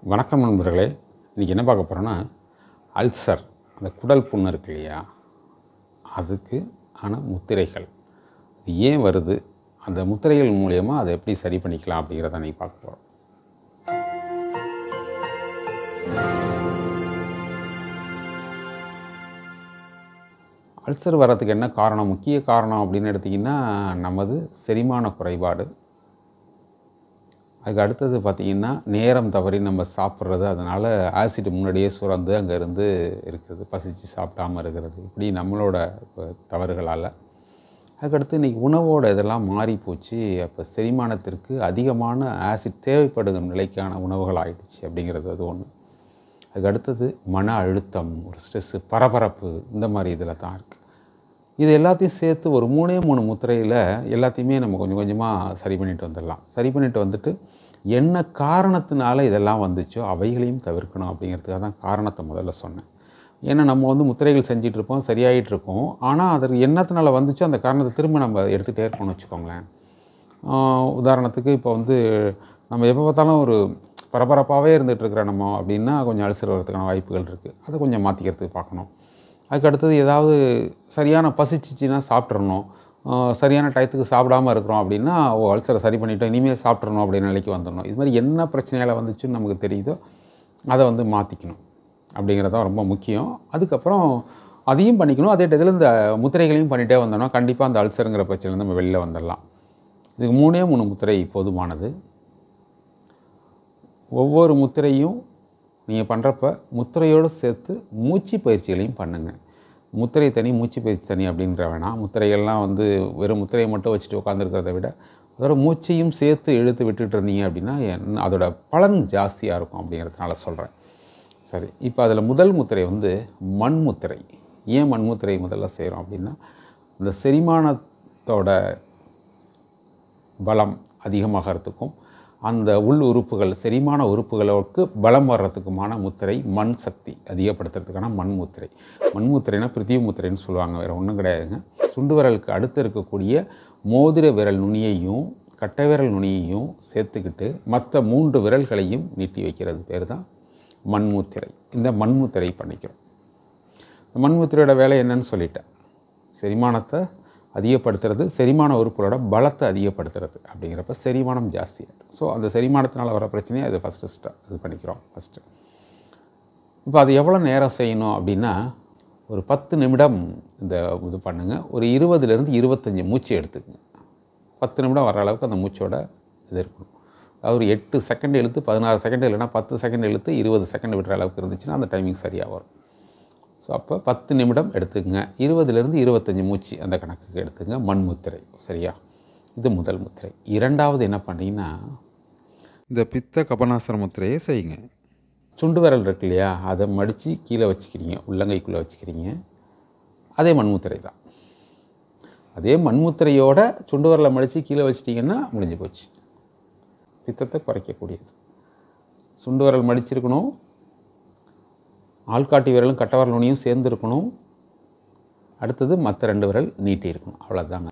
வணக்கம் நண்பர்களே இன்றைக்கி என்ன பார்க்க போகிறோன்னா அல்சர் அந்த குடல் புண்ணு இருக்கு இல்லையா அதுக்கு ஆன முத்திரைகள் இது ஏன் வருது அந்த முத்திரைகள் மூலயமா அதை எப்படி சரி பண்ணிக்கலாம் அப்படிங்கிறத நீ பார்க்க போகிறோம் அல்சர் வர்றதுக்கு என்ன காரணம் முக்கிய காரணம் அப்படின்னு எடுத்திங்கன்னா நமது செரிமான குறைபாடு அதுக்கு அடுத்தது பார்த்திங்கன்னா நேரம் தவறி நம்ம சாப்பிட்றது அதனால் ஆசிட் முன்னாடியே சுரந்து அங்கே இருந்து இருக்கிறது பசிச்சு சாப்பிடாம இருக்கிறது இப்படி நம்மளோட இப்போ தவறுகளால் அதுக்கடுத்து இன்றைக்கி உணவோட இதெல்லாம் மாறி போச்சு அப்போ செரிமானத்திற்கு அதிகமான ஆசிட் தேவைப்படுகிற நிலைக்கான உணவுகள் ஆயிடுச்சு அப்படிங்கிறது அது ஒன்று அதுக்கு அடுத்தது மன அழுத்தம் ஒரு ஸ்ட்ரெஸ்ஸு பரபரப்பு இந்த மாதிரி இதில் தான் இருக்குது இது எல்லாத்தையும் சேர்த்து ஒரு மூணே மூணு முத்திரையில் எல்லாத்தையுமே நம்ம கொஞ்சம் கொஞ்சமாக சரி பண்ணிட்டு வந்துடலாம் சரி பண்ணிட்டு வந்துட்டு என்ன காரணத்தினால இதெல்லாம் வந்துச்சோ அவைகளையும் தவிர்க்கணும் அப்படிங்கிறதுக்காக தான் காரணத்தை முதல்ல சொன்னேன் ஏன்னா நம்ம வந்து முத்திரைகள் செஞ்சிட்டு இருப்போம் சரியாயிட்டு இருக்கோம் ஆனால் அதற்கு என்னத்தினால வந்துச்சோ அந்த காரணத்தை திரும்ப நம்ம எடுத்துகிட்டே இருக்கோம்னு வச்சுக்கோங்களேன் ஆஹ் உதாரணத்துக்கு இப்போ வந்து நம்ம எப்போ பார்த்தாலும் ஒரு பரபரப்பாகவே இருந்துகிட்டு இருக்கிற நம்ம அப்படின்னா கொஞ்சம் அல்சர் வரதுக்கான வாய்ப்புகள் இருக்குது அதை கொஞ்சம் மாற்றிக்கிறதுக்கு பார்க்கணும் அதுக்கு அடுத்தது ஏதாவது சரியான பசிச்சிச்சின்னா சாப்பிட்றணும் ஆஹ் சரியான டயத்துக்கு சாப்பிடாம இருக்கிறோம் அப்படின்னா ஓ அல்சரை சரி பண்ணிட்டோம் இனிமேல் சாப்பிட்றணும் அப்படின்னு நிலைக்கு வந்துடணும் இது மாதிரி என்ன பிரச்சனையால் வந்துச்சுன்னு நமக்கு தெரியுதோ அதை வந்து மாற்றிக்கணும் அப்படிங்கிறது தான் ரொம்ப முக்கியம் அதுக்கப்புறம் அதையும் பண்ணிக்கணும் அதே டயத்தில் இந்த முத்திரைகளையும் பண்ணிகிட்டே வந்தோம்னா கண்டிப்பாக அந்த அல்சருங்கிற பிரச்சனையிலேருந்து நம்ம வெளில வந்துடலாம் இதுக்கு மூணே மூணு முத்திரை போதுமானது ஒவ்வொரு முத்திரையும் நீங்கள் பண்ணுறப்ப முத்திரையோடு சேர்த்து மூச்சு பயிற்சிகளையும் பண்ணுங்கள் முத்திரை தனி மூச்சு பயிற்சி தனி அப்படின்ற வேணாம் முத்திரைகள்லாம் வந்து வெறும் முத்திரையை மட்டும் வச்சுட்டு உட்காந்துருக்கிறத விட அதோட மூச்சையும் சேர்த்து இழுத்து விட்டுட்டு இருந்தீங்க அப்படின்னா என்ன- அதோட பலன் ஜாஸ்தியாக இருக்கும் அப்படிங்கிறதுனால சொல்கிறேன் சரி இப்போ அதில் முதல் முத்திரை வந்து மண் முத்திரை ஏன் மண் முத்திரை முதல்ல செய்கிறோம் அப்படின்னா இந்த செரிமானத்தோட பலம் அதிகமாகறதுக்கும் அந்த உள் உறுப்புகள் செரிமான உறுப்புகளுக்கு பலம் வர்றதுக்குமான முத்திரை மண் சக்தி அதிகப்படுத்துறதுக்கான மண் முத்திரை மண் முத்திரைனா பிரித்திவ முத்திரைன்னு சொல்லுவாங்க வேறு ஒன்றும் கிடையாதுங்க சுண்டு விரலுக்கு அடுத்து இருக்கக்கூடிய மோதிர விரல் நுனியையும் கட்டை விரல் நுனியையும் சேர்த்துக்கிட்டு மற்ற மூன்று விரல்களையும் நீட்டி வைக்கிறது பேர் தான் மண்முத்திரை இந்த மண்முத்திரை பண்ணிக்கிறோம் இந்த மண்முத்திரையோட வேலை என்னன்னு சொல்லிட்டேன் செரிமானத்தை அதிகப்படுத்துறது செரிமான உறுப்புகளோட பலத்தை அதிகப்படுத்துறது அப்படிங்கிறப்ப செரிமானம் ஜாஸ்தியாகிடும் ஸோ அந்த செரிமானத்தினால வர பிரச்சனையை அது ஃபஸ்ட்டு ஸ்டா இது பண்ணிக்கிறோம் ஃபஸ்ட்டு இப்போ அது எவ்வளோ நேரம் செய்யணும் அப்படின்னா ஒரு பத்து நிமிடம் இந்த இது பண்ணுங்கள் ஒரு இருபதுலேருந்து இருபத்தஞ்சி மூச்சு எடுத்துக்கங்க பத்து நிமிடம் வர அளவுக்கு அந்த மூச்சோட இது இருக்கணும் அதாவது ஒரு எட்டு செகண்ட் இழுத்து பதினாறு செகண்ட் இல்லைன்னா பத்து செகண்ட் இழுத்து இருபது செகண்ட் விடுற அளவுக்கு இருந்துச்சுன்னா அந்த டைமிங் சரியாக வரும் ஸோ அப்போ பத்து நிமிடம் எடுத்துக்கங்க இருபதுலேருந்து இருபத்தஞ்சி மூச்சு அந்த கணக்குக்கு எடுத்துங்க மண் முத்திரை சரியா இது முதல் முத்திரை இரண்டாவது என்ன பண்ணீங்கன்னா இந்த பித்த கபநாசன முத்திரையை செய்யுங்க சுண்டு விரல் இருக்கு இல்லையா அதை மடித்து கீழே வச்சுக்கிறீங்க உள்ளங்கைக்குள்ளே வச்சுக்கிறீங்க அதே மண்முத்திரை தான் அதே மண்முத்திரையோட சுண்டு விரலை மடித்து கீழே வச்சிட்டிங்கன்னா முடிஞ்சு போச்சு பித்தத்தை குறைக்கக்கூடியது சுண்டு விரல் மடிச்சிருக்கணும் ஆள்காட்டி விரலும் கட்ட விரல் நுனியும் சேர்ந்து இருக்கணும் அடுத்தது மற்ற ரெண்டு விரல் நீட்டி இருக்கணும் அவ்வளோதாங்க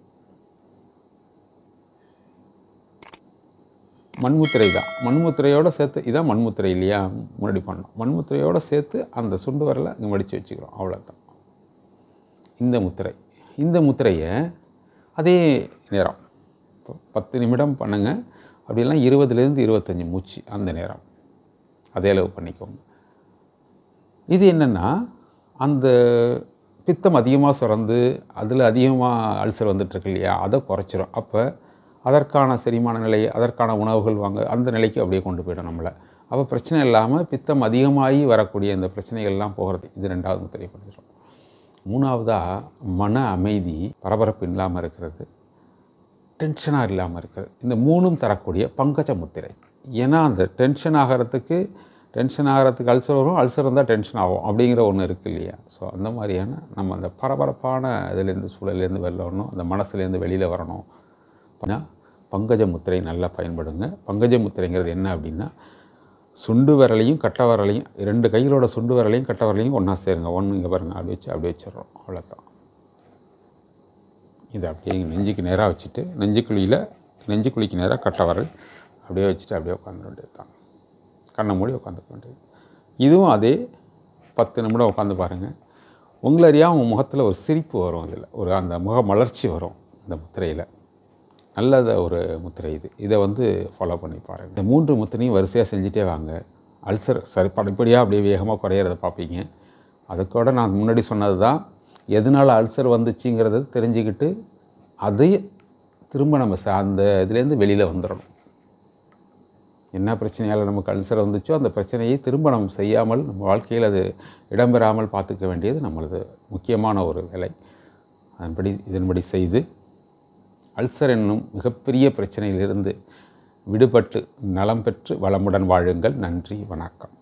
மண்முத்திரை தான் மண்முத்திரையோடு சேர்த்து இதான் மண்முத்திரை இல்லையா முன்னாடி பண்ணோம் மண்முத்திரையோடு சேர்த்து அந்த சுண்டு வரலை இங்கே மடித்து வச்சுக்கிறோம் அவ்வளோதான் இந்த முத்திரை இந்த முத்திரையை அதே நேரம் இப்போ பத்து நிமிடம் பண்ணுங்கள் அப்படிலாம் இருபதுலேருந்து இருபத்தஞ்சி மூச்சு அந்த நேரம் அதே அளவு பண்ணிக்கோங்க இது என்னென்னா அந்த பித்தம் அதிகமாக சுரந்து அதில் அதிகமாக அல்சர் வந்துட்டுருக்கு இல்லையா அதை குறைச்சிரும் அப்போ அதற்கான செரிமான நிலை அதற்கான உணவுகள் வாங்க அந்த நிலைக்கு அப்படியே கொண்டு போயிடும் நம்மளை அப்போ பிரச்சனை இல்லாமல் பித்தம் அதிகமாகி வரக்கூடிய இந்த பிரச்சனைகள்லாம் போகிறது இது ரெண்டாவது முத்திரை பண்ணிடுறோம் மூணாவதாக மன அமைதி பரபரப்பு இல்லாமல் இருக்கிறது டென்ஷனாக இல்லாமல் இருக்கிறது இந்த மூணும் தரக்கூடிய பங்கஜ முத்திரை ஏன்னா அந்த டென்ஷன் ஆகிறதுக்கு டென்ஷன் ஆகிறதுக்கு அல்சர் வரும் அல்சர் இருந்தால் டென்ஷன் ஆகும் அப்படிங்கிற ஒன்று இருக்குது இல்லையா ஸோ அந்த மாதிரியான நம்ம அந்த பரபரப்பான இதுலேருந்து சூழலேருந்து வெளில வரணும் அந்த மனசுலேருந்து வெளியில் வரணும் அப்படின்னா பங்கஜ முத்திரை நல்லா பயன்படுங்க பங்கஜ முத்திரைங்கிறது என்ன அப்படின்னா சுண்டு விரலையும் கட்ட விரலையும் ரெண்டு கைகளோட சுண்டு விரலையும் கட்ட விரலையும் ஒன்றா சேருங்க ஒன்று இங்கே பாருங்கள் அப்படி வச்சு அப்படி வச்சிடுறோம் அவ்வளோதான் இதை அப்படியே நெஞ்சுக்கு நேராக வச்சுட்டு நெஞ்சுக்குழியில் நெஞ்சுக்குழிக்கு நேராக கட்ட வரல் அப்படியே வச்சுட்டு அப்படியே உட்காந்துட வேண்டியது தான் கண்ணை மூடி உட்காந்துக்க வேண்டியது இதுவும் அதே பத்து நிமிடம் உட்காந்து பாருங்கள் உங்களை அறியாம உங்கள் முகத்தில் ஒரு சிரிப்பு வரும் இதில் ஒரு அந்த முக மலர்ச்சி வரும் இந்த முத்திரையில் நல்லத ஒரு முத்திரை இது இதை வந்து ஃபாலோ பண்ணி பாருங்கள் இந்த மூன்று முத்திரையும் வரிசையாக செஞ்சுட்டே வாங்க அல்சர் சரி படிப்படியாக அப்படியே வேகமாக குறையிறத பார்ப்பீங்க அதுக்கூட நான் முன்னாடி சொன்னது தான் எதனால் அல்சர் வந்துச்சுங்கிறத தெரிஞ்சுக்கிட்டு அதை திரும்ப நம்ம ச- அந்த இதுலேருந்து வெளியில் வந்துடணும் என்ன பிரச்சனையால் நமக்கு அல்சர் வந்துச்சோ அந்த பிரச்சனையை திரும்ப நம்ம செய்யாமல் நம்ம வாழ்க்கையில் அது இடம்பெறாமல் பார்த்துக்க வேண்டியது நம்மளது முக்கியமான ஒரு வேலை அதன்படி இதன்படி செய்து அல்சர் என்னும் மிகப்பெரிய பிரச்சனையிலிருந்து விடுபட்டு நலம் பெற்று வளமுடன் வாழுங்கள் நன்றி வணக்கம்